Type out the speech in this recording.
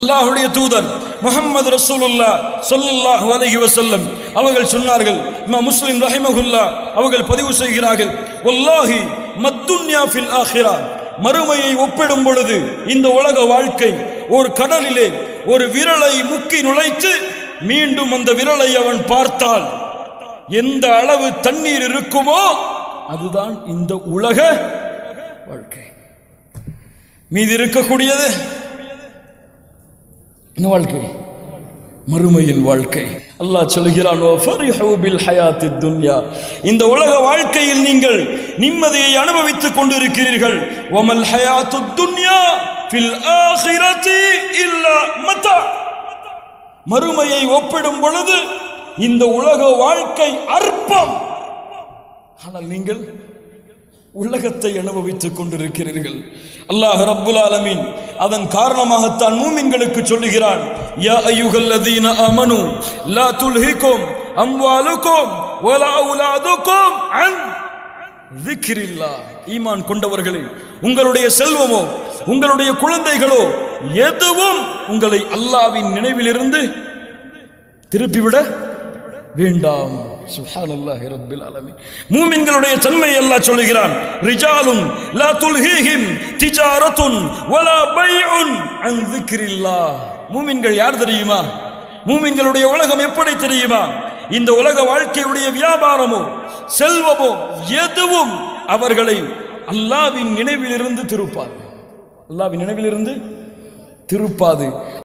அல்லாஹ்வுடைய தூதர் முஹம்மது ரசூலுல்லா ஸல்லல்லாஹு அலைஹி வஸல்லம் அவர்கள் சொன்னார்கள் இமாம் முஸ்லிம் ரஹிமஹுல்லா அவர்கள் பதிவு செய்கிறார்கள் வல்லாஹி மத்துன்யா ஃபில் ஆখিরা மறுமையை ஒப்பிடும் பொழுது இந்த உலக வாழ்க்கை ஒரு கடலிலே ஒரு விரலை முக்கி நுழைத்து மீண்டும் அந்த விரலை அவன் பார்த்தால் எந்த அளவு தண்ணீர் இருக்குமோ அதுதான் இந்த உலக வாழ்க்கை மீதி இருக்கக்கூடியது இந்த வாழ்க்கை மறுமையின் வாழ்க்கை அல்லாஹ் சொல்கிறான் "வஃபரிஹு பில் ஹயாத்தித் துன்யா." இந்த உலக வாழ்க்கையில் நீங்கள் நிம்மதியை அனுபவித்துக் கொண்டிருக்கிறீர்கள் வமல் ஹயாத்துத் துன்யா ஃபில் ஆখিরাতি இல்லா மத்தா மறுமையை ஒப்பிடும் பொழுது இந்த உலக வாழ்க்கை அற்பம் ஆனால் நீங்கள் உலகத்தை அனுபவித்துக் கொண்டிருக்கிறீர்கள் அல்லாஹ் ரப்புல் ஆலமீன் அதன் காரணமாகத்தான் மூமின்களுக்கு சொல்லுகிறான் யா அய்யுஹல்லதீன ஆமனு லா துல்ஹிக்கும் அம்வாலுக்கும் வலா அவுலாதுக்கும் அன் ذிக்ரில்லாஹ் ஈமான் கொண்டவர்களே உங்களுடைய செல்வமோ உங்களுடைய குழந்தைகளோ எதுவும் உங்களை அல்லாஹ்வின் நினைவிலிருந்து திருப்பிவிட வேண்டாம் சுப்ஹானல்லாஹி ரப்பில் ஆலமீன் மூமின்களுடைய தன்மை அல்லாஹ் சொல்கிறான் ரிஜாலுன் லா துல்ஹீஹிம் திஜாரத்துன் வலா பைஉன் அன் ذிக்ரில்லாஹ் மூமின்கள் யார் தெரியுமா மூமின்களுடைய உலகம் எப்படி தெரியுமா இந்த உலக வாழ்க்கையுடைய வியாபாரமோ செல்வமோ எதுவும் அவர்களை அல்லாஹ்வின் நினைவிலிருந்து திருப்பாது அல்லாஹ்வின் நினைவிலிருந்து திருப்பாது